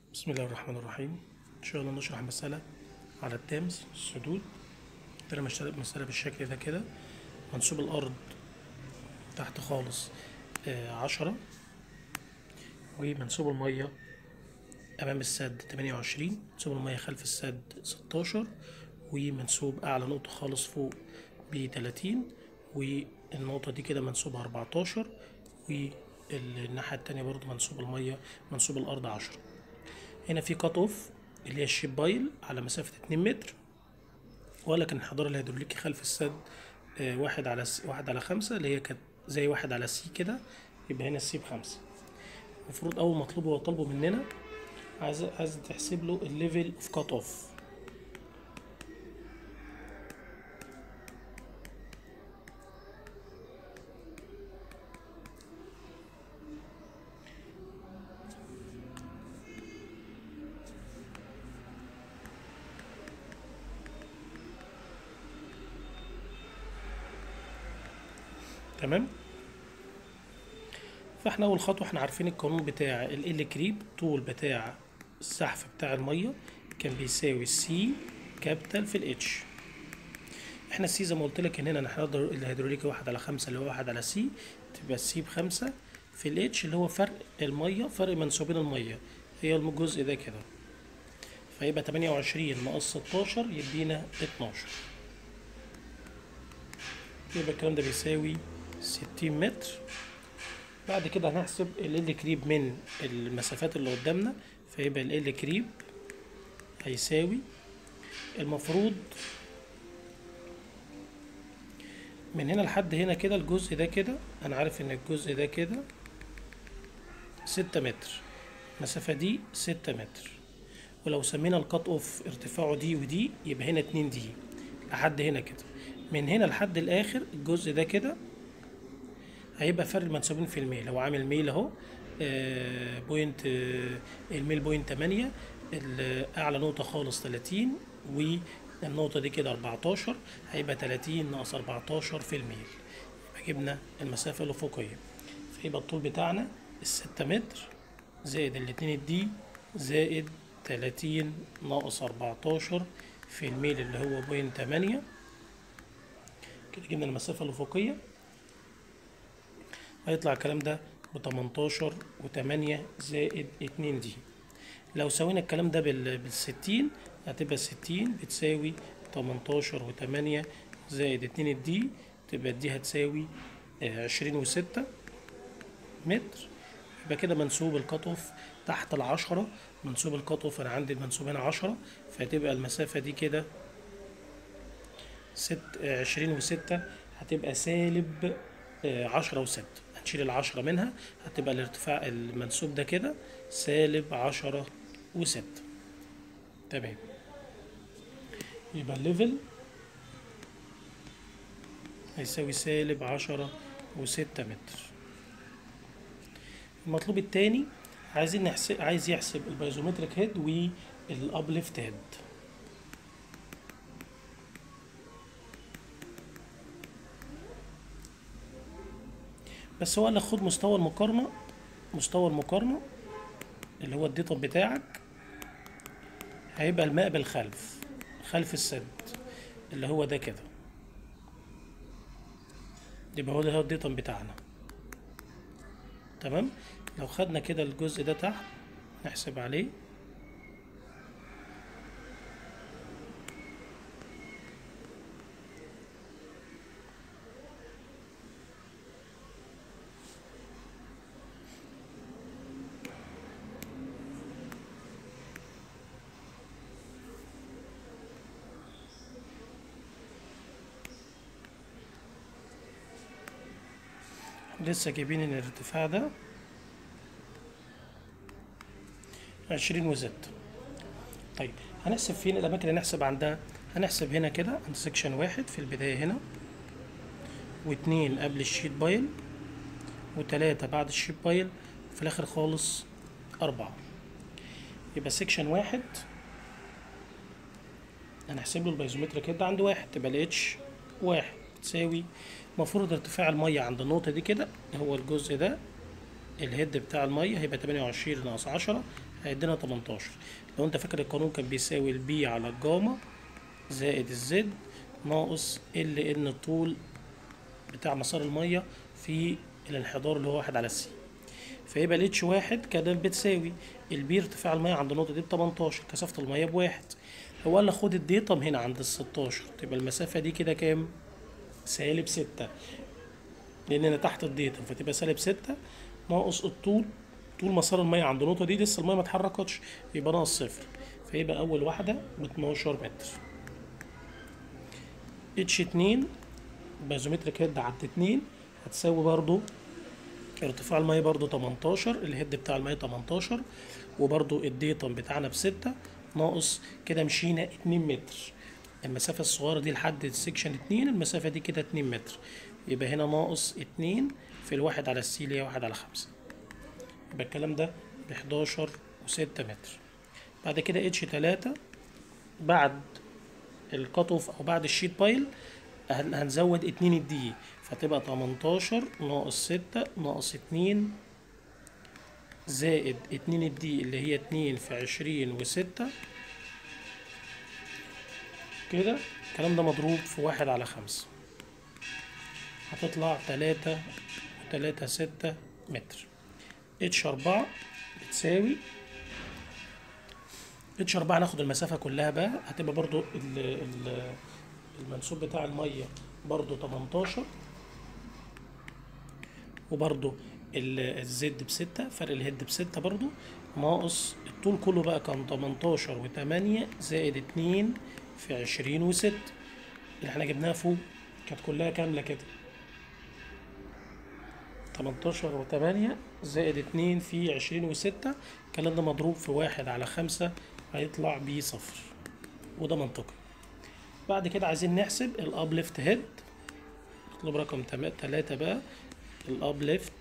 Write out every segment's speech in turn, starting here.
بسم الله الرحمن الرحيم إن شاء الله نشرح مسألة على التامز السدود عندنا مشترك مسألة بالشكل ده كده منسوب الأرض تحت خالص آه، عشرة ومنسوب المية أمام السد تمانية وعشرين منسوب المية خلف السد ستاشر ومنسوب أعلى نقطة خالص فوق بتلاتين والنقطة دي كده منسوبها أربعتاشر والناحية التانية برضو منسوب المية منسوب الأرض عشرة هنا في كات اوف اللي هي الشيب بايل على مسافة اتنين متر ولكن الحضارة الهيدروليكي خلف السد آه، واحد على س... واحد على خمسة اللي هي كانت زي واحد على سي كده يبقى هنا السي بخمسة المفروض أول مطلوب هو طالبه مننا عايز عايز تحسب له الليفل اوف كات اوف تمام فاحنا اول خطوه احنا عارفين القانون بتاع ال كريب طول بتاع السحف بتاع الميه كان بيساوي سي كابيتال في الاتش احنا السي زي ما قلت لك ان هنا هنحضر الهيدروليكي واحد على خمسة اللي هو واحد على سي تبقى السي بخمسة في الاتش اللي هو فرق الميه فرق منسوبين الميه هي الجزء ده كده فيبقى تمانية وعشرين ناقص ستاشر يدينا اتناشر يبقى الكلام ده بيساوي ستين متر بعد كده هنحسب ال كريب من المسافات اللي قدامنا فيبقى ال كريب هيساوي المفروض من هنا لحد هنا كده الجزء ده كده انا عارف ان الجزء ده كده ستة متر المسافة دي ستة متر ولو سمينا الكات اوف ارتفاعه دي ودي يبقى هنا اتنين دي لحد هنا كده من هنا لحد الاخر الجزء ده كده هيبقى فرق المنسوبين في الميل هو عامل ميل اهو آه، بوينت آه، الميل بوينت تمانية ال- اعلى نقطة خالص تلاتين والنقطة دي كده اربعتاشر هيبقى تلاتين ناقص اربعتاشر في الميل يبقى جبنا المسافة الأفقية فيبقى الطول بتاعنا الستة متر زائد الاتنين الدي زائد تلاتين ناقص اربعتاشر في الميل اللي هو بوينت تمانية كده جبنا المسافة الأفقية هيطلع الكلام ده بتمنتاشر وتمانية زائد اتنين دي لو سوينا الكلام ده بال بالستين هتبقى ستين بتساوي تمنتاشر وتمانية زائد اتنين الدي تبقى الدي هتساوي آه، عشرين وستة متر يبقى كده منسوب الكات اوف تحت العشرة منسوب الكات اوف انا عندي المنسوبين عشرة فهتبقى المسافة دي كده ست آه، عشرين وستة هتبقى سالب آه، عشرة وستة هنشيل العشرة منها هتبقى الارتفاع المنسوب ده كده سالب عشرة وستة تمام يبقى الليفل هيساوي سالب عشرة وستة متر المطلوب التاني عايزين نحسب عايز يحسب البايزومتريك هيد والابليفت هيد بس هو قال لك خد مستوى المقارنة مستوى المقارنة اللي هو الديتا بتاعك هيبقى الماء بالخلف خلف السد اللي هو ده كده يبقى هو ده هو الديتا بتاعنا تمام لو خدنا كده الجزء ده تحت نحسب عليه لسه جايبين ان الارتفاع ده عشرين وستة طيب هنحسب فين الأماكن اللي نحسب عندها هنحسب هنا كده عند سكشن واحد في البداية هنا واتنين قبل الشيت بايل وتلاتة بعد الشيت بايل وفي الآخر خالص أربعة يبقى سكشن واحد هنحسب له البايزومتريك هيد عند واحد تبقى الاتش واحد تساوي المفروض ارتفاع المية عند النقطة دي كده هو الجزء ده الهيد بتاع المية هيبقى تمانية وعشرين ناقص عشرة هيدينا 18 لو انت فاكر القانون كان بيساوي البي على الجاما زائد الزد ناقص ال ان الطول بتاع مسار المية في الانحدار اللي هو واحد على السي فيبقى الاتش واحد كده بتساوي البي ارتفاع المية عند النقطة دي ب 18 كثافة المية بواحد هو قال لك خد الديتم هنا عند ال 16 تبقى المسافة دي كده كام؟ سالب ستة لأننا تحت الديتم فتبقى سالب ستة ناقص الطول طول مسار المية عند النقطة دي لسه المية ما اتحركتش يبقى ناقص صفر فيبقى أول واحدة ب 12 متر اتش اتنين بازومتريك هيد عند اتنين هتساوي برضو ارتفاع المية برضو 18 الهيد بتاع المية 18 وبرضو الديتم بتاعنا بستة ناقص كده مشينا اتنين متر المسافة الصغيرة دي لحد السكشن اتنين المسافة دي كده اتنين متر يبقى هنا ناقص اتنين في الواحد على السي اللي هي واحد على خمسة يبقى الكلام ده بحداشر وستة متر بعد كده اتش تلاتة بعد الكات اوف او بعد الشيت بايل هن- هنزود اتنين الدي فتبقى تمنتاشر ناقص ستة ناقص اتنين زائد اتنين الدي اللي هي اتنين في عشرين وستة كده الكلام ده مضروب في واحد على خمسة هتطلع تلاتة وتلاتة ستة متر اتش أربعة بتساوي اتش أربعة ناخد المسافة كلها بقى هتبقى برضو ال ال المنسوب بتاع المية برضو تمنتاشر وبرضو ال- الزد بستة فرق الهيد بستة برضو ناقص الطول كله بقى كان تمنتاشر وتمانية زائد اتنين في عشرين وست اللي احنا جبناها فوق كانت كلها كاملة كده تمنتاشر وتمانية زائد اتنين في عشرين وستة الكلام ده مضروب في واحد على خمسة هيطلع بيه صفر وده منطقي بعد كده عايزين نحسب الاب ليفت هيد نطلب رقم تم- تلاتة بقى الاب ليفت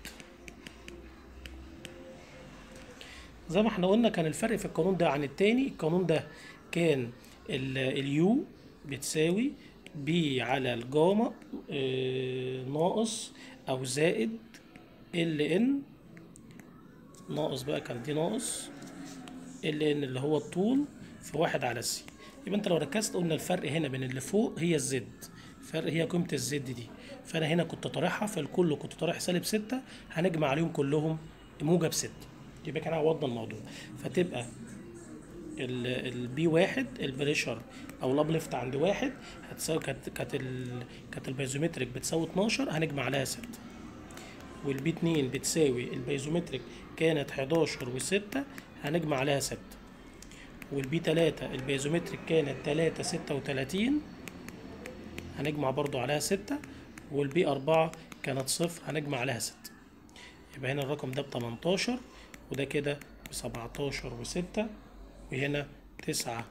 زي ما احنا قلنا كان الفرق في القانون ده عن التاني القانون ده كان ال- اليو بتساوي بي على الجاما آه، ناقص او زائد ال ان ناقص بقى كان دي ناقص ال ان اللي هو الطول في واحد على السي يبقى انت لو ركزت قلنا الفرق هنا بين اللي فوق هي الزد الفرق هي قيمة الزد دي فانا هنا كنت طارحها في الكل كنت طارح سالب ستة هنجمع عليهم كلهم موجب ستة يبقى كده عوضنا الموضوع فتبقى البي واحد البريشر او الابليفت عند واحد هتساوي كانت كانت ال- كانت البايزومتريك بتساوي 12 هنجمع عليها 6 والبي 2 بتساوي البايزومتريك كانت 11 و6 هنجمع عليها 6 والبي 3 البايزومتريك كانت 3 36 هنجمع برضو عليها 6 والبي 4 كانت صفر هنجمع عليها 6 يبقى هنا الرقم ده ب 18 وده كده ب 17 و6 وهنا 9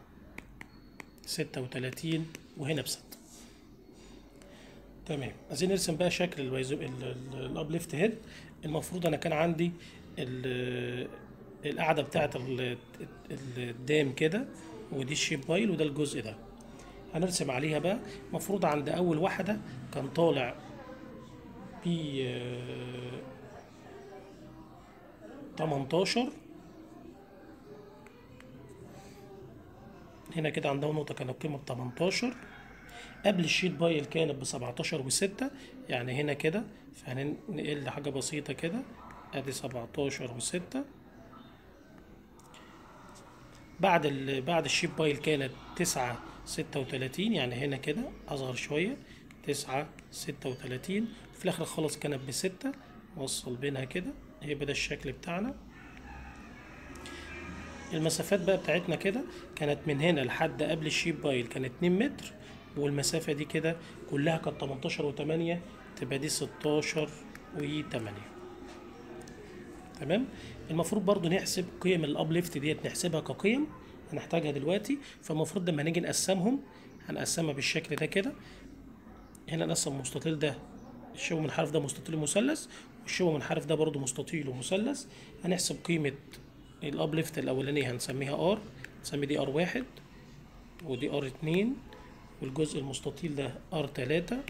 36 وهنا بستة تمام عايزين نرسم بقى شكل الويزو الابليفت هيد المفروض انا كان عندي ال- القاعده بتاعه ال- الدام كده ودي الشيب بايل وده الجزء ده هنرسم عليها بقى المفروض عند اول واحده كان طالع بي آه، 18 هنا كده عندها نقطة كانت القيمة ب 18 قبل الشيت بايل كانت ب 17 و6 يعني هنا كده فهننقل حاجة بسيطة كده ادي 17 و6 بعد ال... بعد الشيت بايل كانت 9 36 يعني هنا كده اصغر شوية 9 36 في الاخر خالص كانت بستة وصل بينها كده هيبقى ده الشكل بتاعنا المسافات بقى بتاعتنا كده كانت من هنا لحد قبل الشيب بايل كانت 2 متر والمسافة دي كده كلها كانت 18 و8 تبقى دي 16 و8 تمام المفروض برضو نحسب قيم الابليفت ديت نحسبها كقيم هنحتاجها دلوقتي فالمفروض لما نيجي نقسمهم هنقسمها بالشكل ده كده هنا نقسم المستطيل ده الشبه منحرف ده مستطيل ومثلث والشبه منحرف ده برضو مستطيل ومثلث هنحسب قيمة الابليفت الاولانية هنسميها ار نسمي دي ار واحد ودي ار اتنين والجزء المستطيل ده ار تلاتة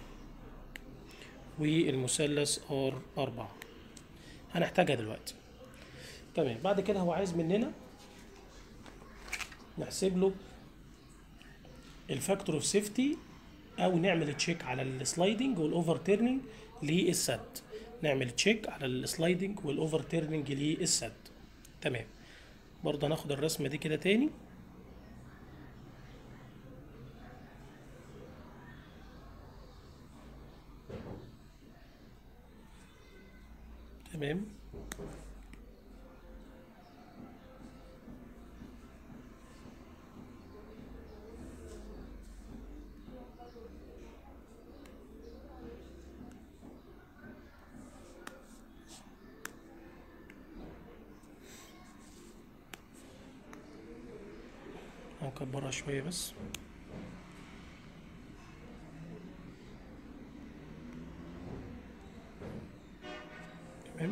والمثلث ار أربعة هنحتاجها دلوقتي تمام بعد كده هو عايز مننا نحسب له الفاكتور اوف سيفتي او نعمل تشيك على السلايدنج والاوفر تيرنينج للسد نعمل تشيك على السلايدنج والاوفر تيرنينج للسد تمام برضه هناخد الرسمه دي كده تاني تمام هنكبرها شوية بس تمام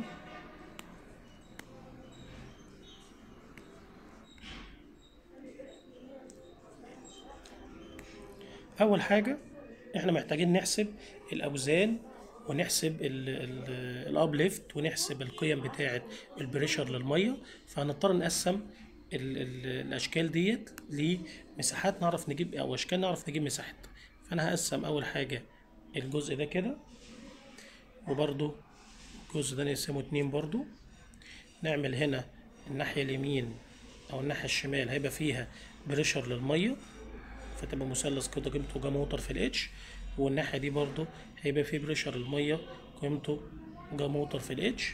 أول حاجة إحنا محتاجين نحسب الأوزان ونحسب الاب ليفت ونحسب القيم بتاعة البريشر للمية فهنضطر نقسم ال ال الاشكال ديت لمساحات نعرف نجيب او اشكال نعرف نجيب مساحتها فانا هقسم اول حاجه الجزء ده كده وبرضو الجزء ده نقسمه اتنين برضو نعمل هنا الناحيه اليمين او الناحيه الشمال هيبقى فيها بريشر للميه فتبقى مثلث كده قيمته جاما ووتر في الاتش والناحيه دي برضو هيبقى فيه بريشر للميه قيمته جاما ووتر في الاتش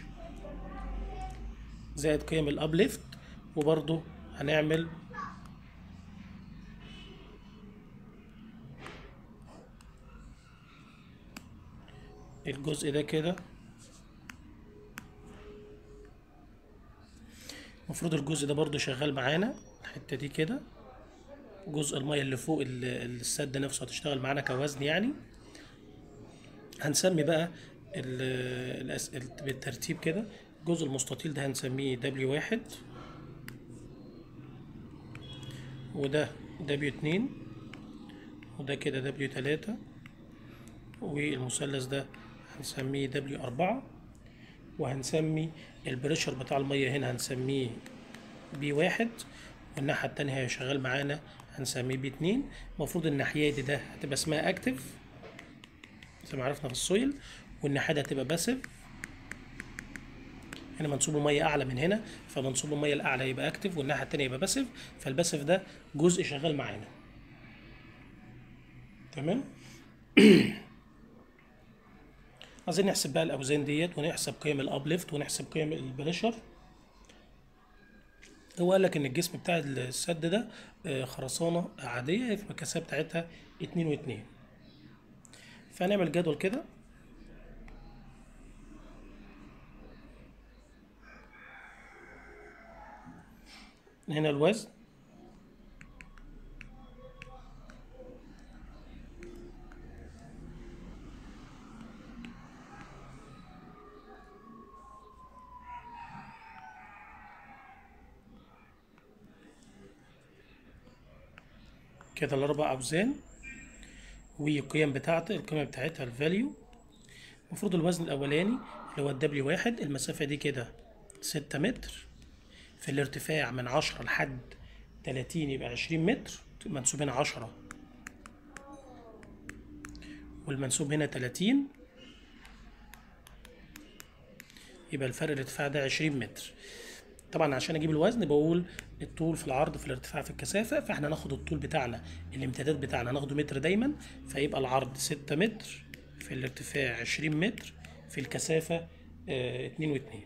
زائد قيم الاب ليفت وبرضو هنعمل الجزء ده كده المفروض الجزء ده برضو شغال معانا الحتة دي كده جزء المية اللي فوق ال- السد نفسه هتشتغل معانا كوزن يعني هنسمي بقى ال- الأس- ال- بالترتيب كده الجزء المستطيل ده هنسميه دبليو واحد وده دبليو اتنين وده كده دبليو تلاتة والمثلث ده هنسميه دبليو أربعة وهنسمي البريشر بتاع المية هنا هنسميه بي واحد والناحية التانية هي شغال معانا هنسميه بي اتنين المفروض الناحية دي ده هتبقى اسمها اكتف زي ما عرفنا في السويل والناحية دي هتبقى باسيف هنا منسوب المية أعلى من هنا فمنسوب المية الأعلى يبقى أكتف والناحية التانية يبقى باسيف فالباسيف ده جزء شغال معانا تمام عايزين نحسب بقى الأوزان ديت ونحسب قيم الأبليفت ونحسب قيم البريشر هو قال لك إن الجسم بتاع السد ده آه، خرسانة عادية في المكاسة بتاعتها اتنين واتنين فهنعمل جدول كده هنا الوزن كده الأربع أوزان والقيم بتاعته القيمة بتاعتها الفاليو المفروض الوزن الأولاني اللي هو الدبليو واحد المسافة دي كده ستة متر في الارتفاع من عشرة لحد تلاتين يبقى عشرين متر منسوب هنا عشرة والمنسوب هنا تلاتين يبقى الفرق الارتفاع ده عشرين متر طبعا عشان اجيب الوزن بقول الطول في العرض في الارتفاع في الكثافة فاحنا ناخد الطول بتاعنا الامتداد بتاعنا ناخده متر دايما فيبقى العرض ستة متر في الارتفاع عشرين متر في الكثافة اه اتنين واتنين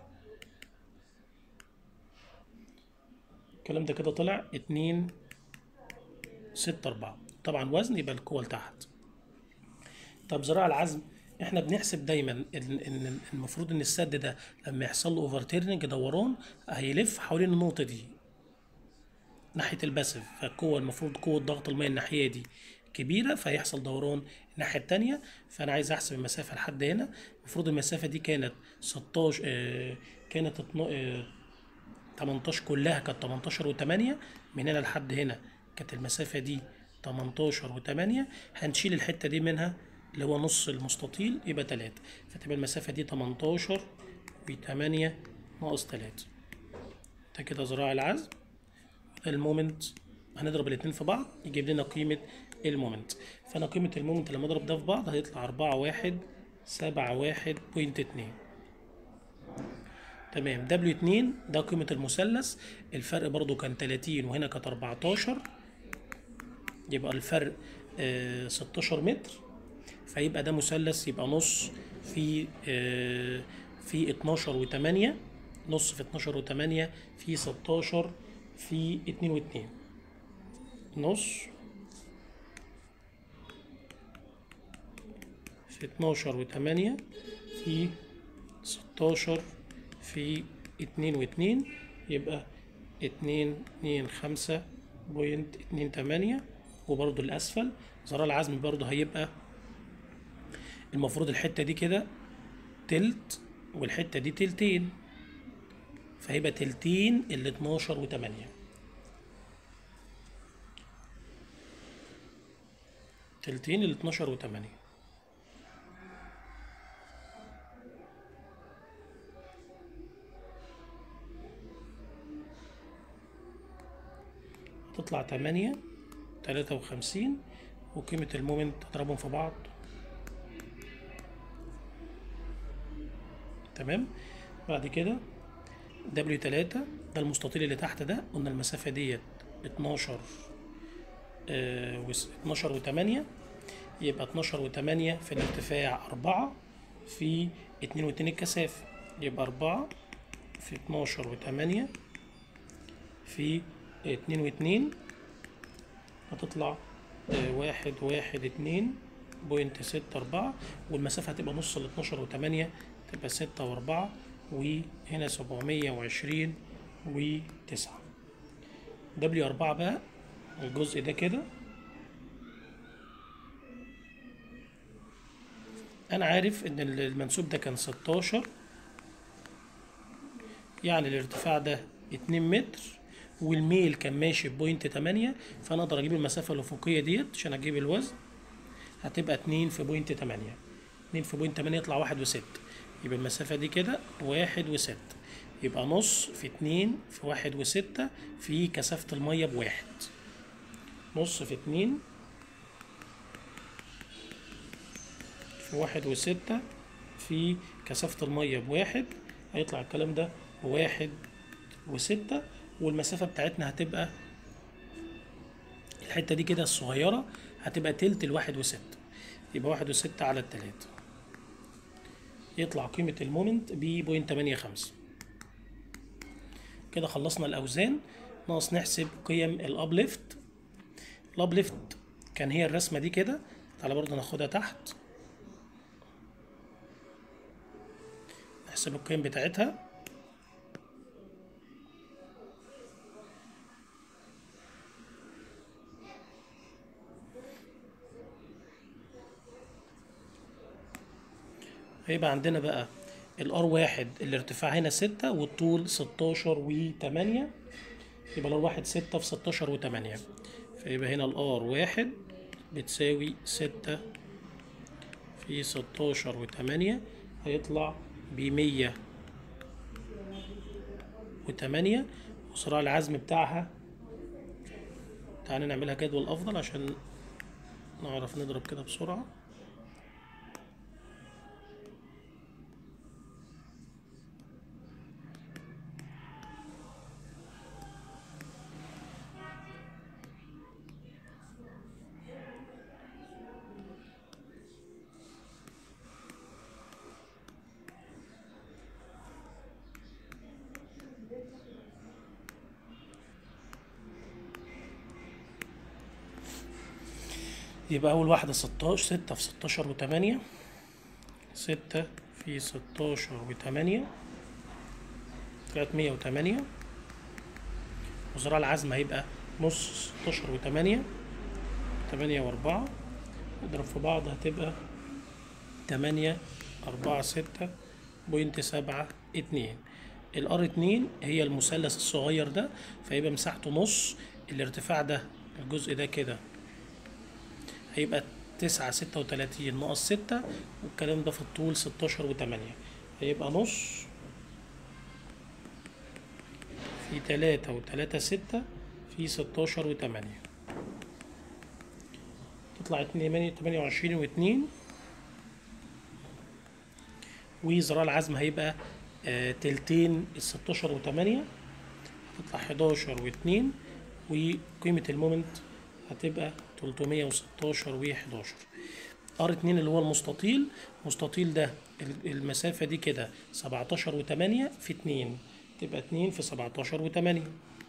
الكلام ده كده طلع اتنين ستة أربعة طبعا وزن يبقى القوة لتحت طب زراعة العزم احنا بنحسب دايما ان ان المفروض ان السد ده لما يحصل له اوفر تيرنينج دوران هيلف حوالين النقطة دي ناحية الباسف فالقوة المفروض قوة ضغط المية الناحية دي كبيرة فيحصل دوران الناحية التانية فأنا عايز أحسب المسافة لحد هنا المفروض المسافة دي كانت 16 آه كانت اتنا- آه 18 كلها كانت 18 و8 من هنا لحد هنا كانت المسافة دي 18 و8 هنشيل الحتة دي منها اللي هو نص المستطيل يبقى 3 فتبقى المسافة دي 18 و8 ناقص 3 ده كده ذراع العزم المومنت هنضرب الاتنين في بعض يجيب لنا قيمة المومنت فأنا قيمة المومنت لما أضرب ده في بعض هيطلع أربعة واحد سبعة واحد بوينت اتنين تمام دبليو اتنين ده قيمة المثلث الفرق برضو كان تلاتين وهنا كانت أربعتاشر يبقى الفرق آه 16 متر فيبقى ده مثلث يبقى نص في آه في 12 و8 نص في 12 و8 في 16 في 2 و2 نص في 12 و8 في 16 في 2 و2 يبقى 2 2 5 بوينت 2 8 وبرضو الأسفل زرار العزم برضو هيبقى المفروض الحتة دي كده تلت والحتة دي تلتين فهيبقى تلتين ال 12 وتمانية تلتين ال 12 وتمانية تطلع تمانية تلاتة وخمسين وقيمة المومنت تضربهم في بعض تمام بعد كده دبليو تلاتة ده المستطيل اللي تحت ده قلنا المسافة ديت اتناشر اه اتناشر وتمانية يبقى اتناشر وتمانية في الارتفاع أربعة في اتنين واتنين الكثافة يبقى أربعة في اتناشر وتمانية في اتنين واتنين هتطلع اه واحد واحد اتنين بوينت ستة أربعة والمسافة هتبقى نص ال اتناشر وتمانية تبقى ستة وأربعة وهنا سبعمية وعشرين وتسعة دبليو أربعة بقى الجزء ده كده أنا عارف إن المنسوب ده كان ستاشر يعني الارتفاع ده اتنين متر والميل كان ماشي بوينت تمانية فأنا أقدر أجيب المسافة الأفقية ديت عشان أجيب الوزن هتبقى اتنين في بوينت تمانية اتنين في بوينت تمانية يطلع واحد وستة يبقى المسافة دي كده واحد وستة يبقى نص في اتنين في واحد وستة في كثافة المية بواحد نص في اتنين في واحد وستة في كثافة المية بواحد هيطلع الكلام ده واحد وستة والمسافة بتاعتنا هتبقى الحتة دي كده الصغيرة هتبقى تلت الواحد وستة يبقى واحد وستة على التلاتة يطلع قيمة المومنت ب بوينت تمانية خمسة كده خلصنا الأوزان ناقص نحسب قيم الأبليفت الأبليفت كان هي الرسمة دي كده تعالى برضه ناخدها تحت نحسب القيم بتاعتها هيبقى عندنا بقى الار واحد الارتفاع هنا ستة والطول ستاشر وتمانية يبقى الار واحد ستة في ستاشر وتمانية فيبقى هنا الار واحد بتساوي ستة في ستاشر وتمانية هيطلع بمية وتمانية وصراع العزم بتاعها تعالى نعملها جدول أفضل عشان نعرف نضرب كده بسرعة يبقى أول واحدة ستاشر ستة في ستاشر وتمانية ستة في ستاشر وتمانية طلعت مية وتمانية وزراع العزم هيبقى نص ستاشر وتمانية تمانية وأربعة نضرب في بعض هتبقى تمانية أربعة ستة بوينت سبعة اتنين الار اتنين هي المثلث الصغير ده فيبقى مساحته نص الارتفاع ده الجزء ده كده هيبقى تسعة ستة وتلاتين ناقص ستة والكلام ده في الطول ستاشر وتمانية هيبقى نص في تلاتة وتلاتة ستة في ستاشر وتمانية تطلع اتنين تمانية وعشرين واتنين وزراع العزم هيبقى آه تلتين الستاشر وتمانية هتطلع حداشر واتنين وقيمة المومنت هتبقى تلتمية وستاشر وحداشر ار اتنين اللي هو المستطيل المستطيل ده المسافة دي كده سبعتاشر وتمانية في اتنين تبقى اتنين في سبعتاشر وتمانية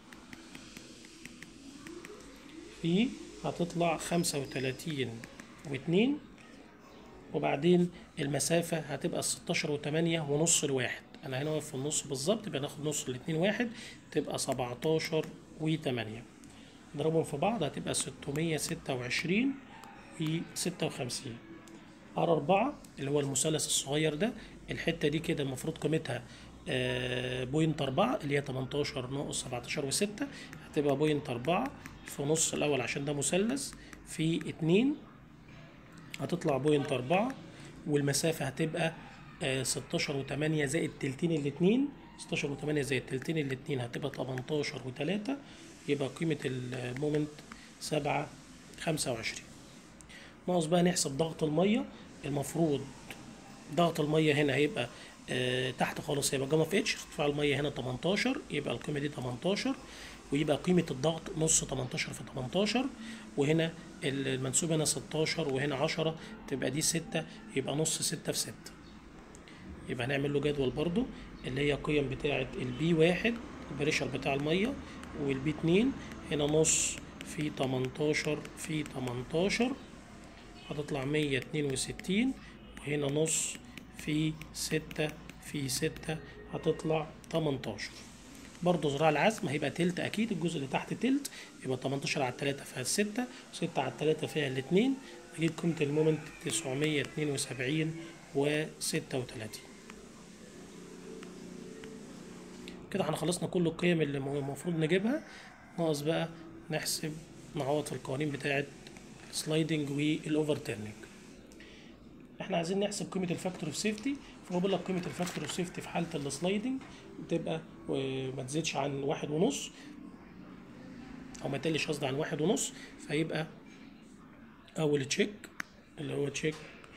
في هتطلع خمسة وتلاتين واتنين وبعدين المسافة هتبقى ستاشر وتمانية ونص الواحد أنا هنا واقف في النص بالظبط يبقى ناخد نص الاتنين واحد تبقى سبعتاشر وتمانية نضربهم في بعض هتبقى ستمية ستة وعشرين وستة وخمسين ار أربعة اللي هو المثلث الصغير ده الحتة دي كده المفروض قيمتها آه بوينت أربعة اللي هي تمنتاشر ناقص سبعتاشر وستة هتبقى بوينت أربعة في نص الأول عشان ده مثلث في اتنين هتطلع بوينت أربعة والمسافة هتبقى آه ستاشر وتمانية زائد تلتين الاتنين ستاشر وتمانية زائد تلتين الاتنين هتبقى تمنتاشر وتلاتة يبقى قيمة المومنت سبعة خمسة وعشرين ناقص بقى نحسب ضغط المية المفروض ضغط المية هنا هيبقى آه تحت خالص هيبقى جاما في اتش ارتفاع المية هنا 18 يبقى القيمة دي 18 ويبقى قيمة الضغط نص 18 في 18 وهنا المنسوب هنا 16 وهنا 10 تبقى دي 6 يبقى نص 6 في 6 يبقى هنعمل له جدول برضو اللي هي قيم بتاعة البي واحد البريشر بتاع المية والبي 2 هنا نص في 18 في 18 هتطلع 162 وهنا نص في ستة في ستة هتطلع 18 برضه زراع العزم هيبقى تلت أكيد الجزء اللي تحت تلت يبقى 18 على التلاتة فيها الستة ستة على التلاتة فيها الاتنين أجيب قيمة المومنت 972 و 36 كده احنا خلصنا كل القيم اللي المفروض نجيبها ناقص بقى نحسب نعوض في القوانين بتاعة السلايدنج والاوفر تيرنينج احنا عايزين نحسب قيمه الفاكتور اوف سيفتي فهو بيقول لك قيمه الفاكتور اوف سيفتي في حاله السلايدنج بتبقى ما تزيدش عن واحد ونص او ما تقلش قصدي عن واحد ونص فيبقى اول تشيك اللي هو تشيك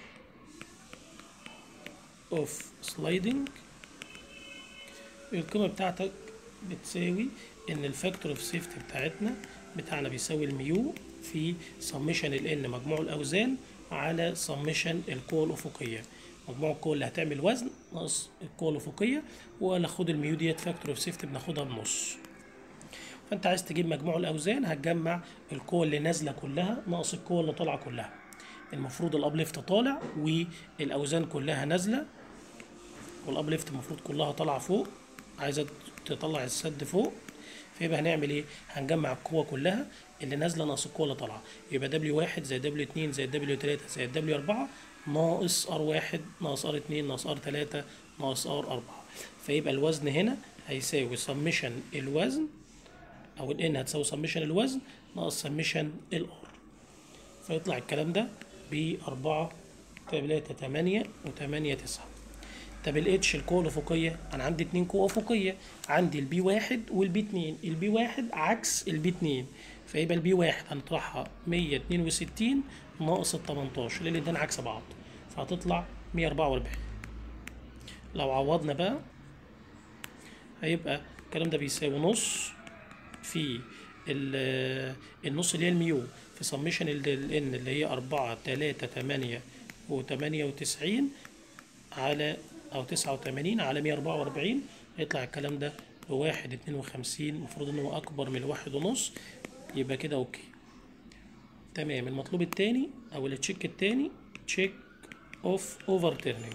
اوف سلايدنج القيمه بتاعتك بتساوي ان الفاكتور اوف سيفتي بتاعتنا بتاعنا بيساوي الميو في سميشن ال n مجموع الاوزان على سميشن القوة الأفقية مجموع القوة اللي هتعمل وزن ناقص القوة الأفقية ولا خد الميو ديت فاكتور اوف سيفتي بناخدها بنص فأنت عايز تجيب مجموع الأوزان هتجمع القوة اللي نازلة كلها ناقص القوة اللي طالعة كلها المفروض الأبليفت طالع والأوزان كلها نازلة والأبليفت المفروض كلها طالعة فوق عايزة تطلع السد فوق فيبقى هنعمل ايه؟ هنجمع القوة كلها اللي نازلة ناقص القوة اللي طالعة يبقى دبليو واحد زائد دبليو اتنين زائد دبليو تلاتة زائد دبليو أربعة ناقص ار واحد ناقص ار اتنين ناقص ار تلاتة ناقص ار أربعة فيبقى الوزن هنا هيساوي سميشن الوزن أو ال n هتساوي سميشن الوزن ناقص سميشن الار فيطلع الكلام ده بأربعة تلاتة تمانية وتمانية تسعة طب الاتش القوة الأفقية أنا عندي اتنين قوة أفقية عندي البي واحد والبي اتنين البي واحد عكس البي اتنين فيبقى البي واحد هنطرحها مية اتنين وستين ناقص التمنتاشر لأن الاتنين عكس بعض فهتطلع مية أربعة وأربعين لو عوضنا بقى هيبقى الكلام ده بيساوي نص في النص اللي هي الميو في سميشن ال ان اللي هي أربعة تلاتة تمانية وتمانية وتسعين على أو تسعة وتمانين على مية أربعة وأربعين هيطلع الكلام ده بواحد اتنين وخمسين المفروض إن هو أكبر من الواحد ونص يبقى كده أوكي تمام المطلوب التاني أو التشيك التاني تشيك أوف أوفر تيرنينج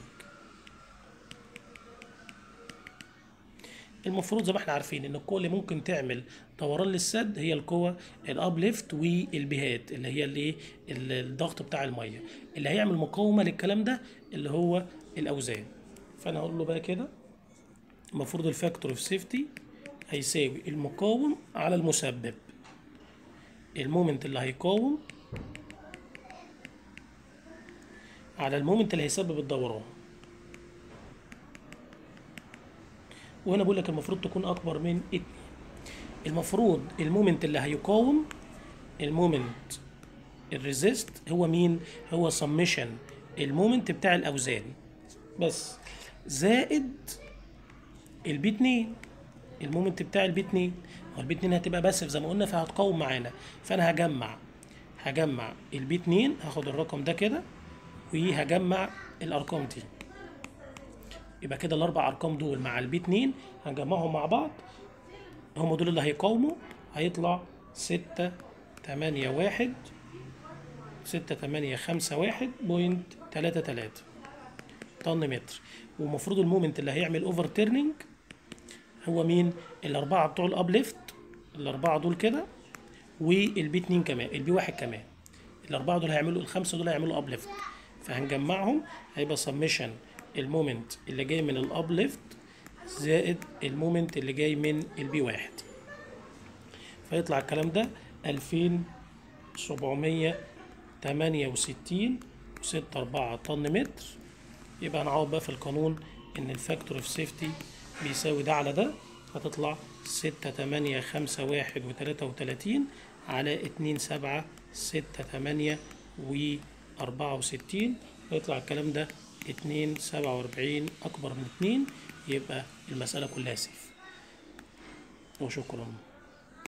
المفروض زي ما احنا عارفين ان القوه اللي ممكن تعمل دوران للسد هي القوه الابليفت والبيهات اللي هي الايه الضغط بتاع الميه اللي هيعمل مقاومه للكلام ده اللي هو الاوزان فانا هقول له بقى كده المفروض الفاكتور اوف سيفتي هيساوي المقاوم على المسبب المومنت اللي هيقاوم على المومنت اللي هيسبب الدوران وهنا بقول لك المفروض تكون اكبر من اتنين المفروض المومنت اللي هيقاوم المومنت الريزيست هو مين هو سمشن المومنت بتاع الاوزان بس زائد البي 2 المومنت بتاع البي 2 هو البي 2 هتبقى باسف زي ما قلنا فهتقاوم معانا فانا هجمع هجمع البي 2 هاخد الرقم ده كده وهجمع الارقام دي يبقى كده الاربع ارقام دول مع البي 2 هنجمعهم مع بعض هم دول اللي هيقاوموا هيطلع ستة تمانية واحد ستة تمانية خمسة واحد بوينت تلاتة تلاتة طن متر ومفروض المومنت اللي هيعمل اوفر تيرنينج هو مين الاربعه بتوع الاب ليفت الاربعه دول كده والبي 2 كمان البي 1 كمان الاربعه دول هيعملوا الخمسه دول هيعملوا اب ليفت فهنجمعهم هيبقى سمشن المومنت اللي جاي من الاب ليفت زائد المومنت اللي جاي من البي 1 فيطلع الكلام ده 2768 وستة أربعة طن متر يبقى نعوض بقى في القانون إن الفاكتور اوف سيفتي بيساوي ده على ده هتطلع ستة تمانية خمسة واحد وتلاتة وتلاتين على اتنين سبعة ستة تمانية وأربعة وستين يطلع الكلام ده اتنين سبعة وأربعين أكبر من اتنين يبقى المسألة كلها سيف وشكرا